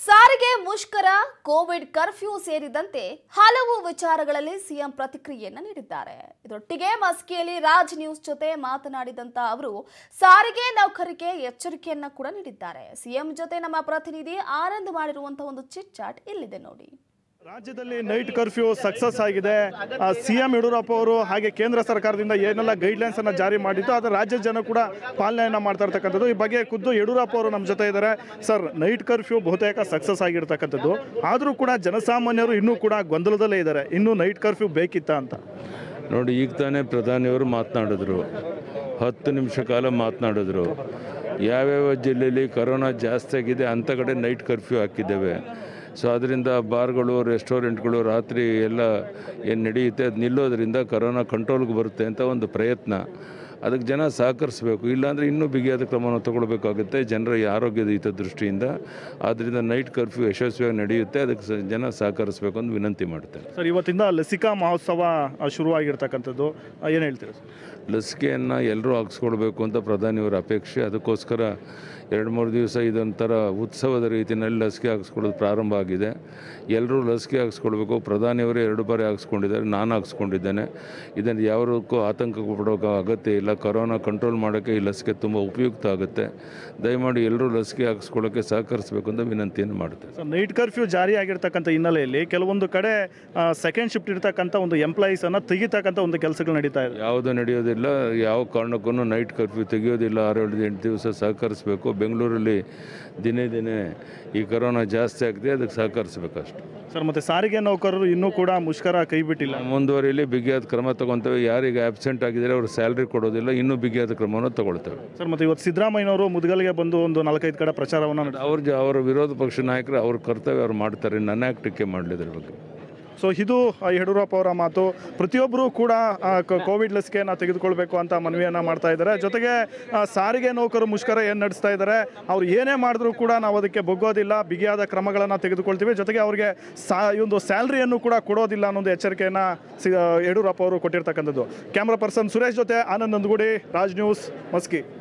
ಸಾರಿಗೆ ಮುಷ್ಕರ Covid curfew ಸೇರಿದಂತೆ ಹಲವು ವಿಚಾರಗಳಲ್ಲಿ ಸಿಎಂ ಪ್ರತಿಕ್ರಿಯೆಯನ್ನ ನೀಡಿದ್ದಾರೆ ಇದರೊಟ್ಟಿಗೆ ಮಸ್ಕಿಯಲ್ಲಿ ರಾಜ್ ನ್ಯೂಸ್ ಜೊತೆ ಮಾತನಾಡಿದಂತ ಅವರು ಸಾರಿಗೆ ನೌಕರಿಗೆ ಎಚ್ಚರಿಕೆಯನ್ನ ಕೂಡ ನೀಡಿದ್ದಾರೆ ಸಿಎಂ ಜೊತೆ ನಮ್ಮ ಪ್ರತಿನಿಧಿ ಆನಂದ್ ಮಾಡಿರುವಂತಹ ಒಂದು ಚಿಟ್ ಚಾಟ್ ಇಲ್ಲಿದೆ ನೋಡಿ ರಾಜ್ಯದಲ್ಲಿ ನೈಟ್ ಕರ್ಫ್ಯೂ ಸಕ್ಸಸ್ ಆಗಿದೆ ಸಿ ಎಂ ಯಡಿಯೂರಪ್ಪ ಅವರು ಹಾಗೆ ಕೇಂದ್ರ ಸರ್ಕಾರದಿಂದ ಏನೆಲ್ಲ ಗೈಡ್ಲೈನ್ಸ್ ಅನ್ನ ಜಾರಿ ಮಾಡಿದ್ದು ಅದರ ರಾಜ್ಯದ ಜನ ಕೂಡ ಪಾಲನೆಯನ್ನ ಮಾಡ್ತಾ ಇರ್ತಕ್ಕಂಥದ್ದು ಈ ಬಗ್ಗೆ ಖುದ್ದು ಯಡಿಯೂರಪ್ಪ ಅವರು ನಮ್ಮ ಜೊತೆ ಇದ್ದಾರೆ ಸರ್ ನೈಟ್ ಕರ್ಫ್ಯೂ ಬಹುತೇಕ ಸಕ್ಸಸ್ ಆಗಿರ್ತಕ್ಕಂಥದ್ದು ಆದರೂ ಕೂಡ ಜನಸಾಮಾನ್ಯರು ಇನ್ನೂ ಕೂಡ ಗೊಂದಲದಲ್ಲೇ ಇದ್ದಾರೆ ಇನ್ನೂ ನೈಟ್ ಕರ್ಫ್ಯೂ ಬೇಕಿತ್ತ ಅಂತ ನೋಡಿ ಈಗ ತಾನೇ ಪ್ರಧಾನಿಯವರು ಮಾತನಾಡಿದ್ರು ಹತ್ತು ನಿಮಿಷ ಕಾಲ ಮಾತನಾಡಿದ್ರು ಯಾವ್ಯಾವ ಜಿಲ್ಲೆಯಲ್ಲಿ ಕರೋನಾ ಜಾಸ್ತಿ ಆಗಿದೆ ಅಂಥ ಕಡೆ ನೈಟ್ ಕರ್ಫ್ಯೂ ಹಾಕಿದ್ದೇವೆ ಸೊ ಅದರಿಂದ ಬಾರ್ಗಳು ರೆಸ್ಟೋರೆಂಟ್ಗಳು ರಾತ್ರಿ ಎಲ್ಲ ಏನು ನಡೆಯುತ್ತೆ ಅದು ನಿಲ್ಲೋದ್ರಿಂದ ಕರೋನಾ ಕಂಟ್ರೋಲ್ಗೆ ಬರುತ್ತೆ ಅಂತ ಒಂದು ಪ್ರಯತ್ನ ಅದಕ್ಕೆ ಜನ ಸಹಕರಿಸಬೇಕು ಇಲ್ಲಾಂದರೆ ಇನ್ನೂ ಬಿಗಿಯಾದ ಕ್ರಮವನ್ನು ತಗೊಳ್ಬೇಕಾಗುತ್ತೆ ಜನರ ಆರೋಗ್ಯದ ಹಿತ ದೃಷ್ಟಿಯಿಂದ ಆದ್ದರಿಂದ ನೈಟ್ ಕರ್ಫ್ಯೂ ಯಶಸ್ವಿಯಾಗಿ ನಡೆಯುತ್ತೆ ಅದಕ್ಕೆ ಸ- ಜನ ಸಹಕರಿಸಬೇಕು ಅಂತ ವಿನಂತಿ ಮಾಡ್ತೇನೆ ಸರ್ ಇವತ್ತಿಂದ ಲಸಿಕಾ ಮಹೋತ್ಸವ ಆ, ಶುರುವಾಗಿರ್ತಕ್ಕಂಥದ್ದು ಏನು ಹೇಳ್ತೀರಾ ಸರ್ ಲಸಿಕೆಯನ್ನು ಎಲ್ಲರೂ ಹಾಕ್ಸ್ಕೊಳ್ಬೇಕು ಅಂತ ಪ್ರಧಾನಿಯವರ ಅಪೇಕ್ಷೆ ಅದಕ್ಕೋಸ್ಕರ ಎರಡು ಮೂರು ದಿವಸ ಇದೊಂಥರ ಉತ್ಸವದ ರೀತಿಯಲ್ಲಿ ಲಸಿಕೆ ಹಾಕ್ಸ್ಕೊಳ್ಳೋದು ಪ್ರಾರಂಭ ಆಗಿದೆ ಎಲ್ಲರೂ ಲಸಿಕೆ ಹಾಕ್ಸ್ಕೊಳ್ಬೇಕು ಪ್ರಧಾನಿಯವರೇ ಎರಡು ಬಾರಿ ಹಾಕ್ಸ್ಕೊಂಡಿದ್ದಾರೆ ನಾನು ಹಾಕ್ಸ್ಕೊಂಡಿದ್ದೇನೆ ಇದನ್ನು ಯಾವಕ್ಕೂ ಆತಂಕ ಪಡೋ ಅಗತ್ಯ ಇಲ್ಲ ಕರೋನಾ ಕಂಟ್ರೋಲ್ ಮಾಡೋಕ್ಕೆ ಈ ಲಸಿಕೆ ತುಂಬ ಉಪಯುಕ್ತ ಆಗುತ್ತೆ ದಯಮಾಡಿ ಎಲ್ಲರೂ ಲಸಿಕೆ ಹಾಕ್ಸ್ಕೊಳ್ಳೋಕ್ಕೆ ಸಹಕರಿಸಬೇಕು ಅಂತ ವಿನಂತಿಯನ್ನು ಮಾಡ್ತೇನೆ ಸೊ ನೈಟ್ ಕರ್ಫ್ಯೂ ಜಾರಿ ಆಗಿರ್ತಕ್ಕಂಥ ಹಿನ್ನೆಲೆಯಲ್ಲಿ ಕೆಲವೊಂದು ಕಡೆ ಸೆಕೆಂಡ್ ಶಿಫ್ಟ್ ಇರ್ತಕ್ಕಂಥ ಒಂದು ಎಂಪ್ಲಾಯೀಸನ್ನು ತೆಗಿತಕ್ಕಂಥ ಒಂದು ಕೆಲಸಗಳು ನಡೀತಾ ಇದೆ ಯಾವುದು ನಡೆಯೋದಿಲ್ಲ ಯಾವ ಕಾರಣಕ್ಕೂ ನೈಟ್ ಕರ್ಫ್ಯೂ ತೆಗೆಯೋದಿಲ್ಲ ಆರೇಳು ಎಂಟು ದಿವಸ ಸಹಕರಿಸಬೇಕು ಬೆಂಗಳೂರಲ್ಲಿ ದಿನೇ ದಿನೇ ಈ ಕರೋನಾ ಜಾಸ್ತಿ ಆಗಿದೆ ಅದಕ್ಕೆ ಸಹಕರಿಸಬೇಕಷ್ಟೆ ಸರ್ ಮತ್ತೆ ಸಾರಿಗೆ ನೌಕರರು ಇನ್ನೂ ಕೂಡ ಮುಷ್ಕರ ಕೈ ಬಿಟ್ಟಿಲ್ಲ ಮುಂದುವರಿಯಲ್ಲಿ ಬಿಗಿಯಾದ ಕ್ರಮ ತಗೊತೇವೆ ಯಾರಿಗೆ ಆಬ್ಸೆಂಟ್ ಆಗಿದ್ದಾರೆ ಅವ್ರು ಸ್ಯಾಲ್ರಿ ಕೊಡೋದಿಲ್ಲ ಇನ್ನೂ ಬಿಗಿಯಾದ ಕ್ರಮವನ್ನು ತಗೊಳ್ತೇವೆ ಸರ್ ಮತ್ತೆ ಇವತ್ತು ಸಿದ್ದರಾಮಯ್ಯನವರು ಮುದ್ಗಲ್ಗೆ ಬಂದು ಒಂದು ನಾಲ್ಕೈದು ಕಡೆ ಪ್ರಚಾರವನ್ನು ನಡೆಸಿದ್ರು. ಅವ್ರ ಜ ಅವರ ವಿರೋಧ ಪಕ್ಷ ನಾಯಕರು ಅವ್ರ ಕರ್ತವ್ಯ ಅವ್ರು ಮಾಡ್ತಾರೆ ನನ್ನ ಯಾಕೆ ಟೀಕೆ ಮಾಡಲಿ ಇದ್ರ ಬಗ್ಗೆ ಸೊ ಇದು ಆ, ಯಡಿಯೂರಪ್ಪ ಅವರ ಮಾತು ಪ್ರತಿಯೊಬ್ಬರು ಕೂಡ ಆ, ಕ- ಕೋವಿಡ್ ಲಸಿಕೆಯನ್ನು ತೆಗೆದುಕೊಳ್ಬೇಕು ಅಂತ ಮನವಿಯನ್ನು ಮಾಡ್ತಾ ಇದ್ದಾರೆ ಜೊತೆಗೆ ಆ, ಸಾರಿಗೆ ನೌಕರು ಮುಷ್ಕರ ಏನು ನಡೆಸ್ತಾ ಇದ್ದಾರೆ ಅವ್ರು ಏನೇ ಮಾಡಿದ್ರು ಕೂಡ ನಾವು ಅದಕ್ಕೆ ಬಗ್ಗೋದಿಲ್ಲ ಬಿಗಿಯಾದ ಕ್ರಮಗಳನ್ನು ತೆಗೆದುಕೊಳ್ತೀವಿ ಜೊತೆಗೆ ಅವರಿಗೆ ಸಾ ಈ ಒಂದು ಸ್ಯಾಲ್ರಿಯನ್ನು ಕೂಡ ಕೊಡೋದಿಲ್ಲ ಅನ್ನೋದು ಎಚ್ಚರಿಕೆಯನ್ನು ಸಿ ಯಡಿಯೂರಪ್ಪ ಅವರು ಕೊಟ್ಟಿರ್ತಕ್ಕಂಥದ್ದು ಕ್ಯಾಮ್ರಾ ಪರ್ಸನ್ ಸುರೇಶ್ ಜೊತೆ ಆನಂದ್ ನಂದಗುಡಿ ರಾಜ್ ನ್ಯೂಸ್ ಮಸ್ಕಿ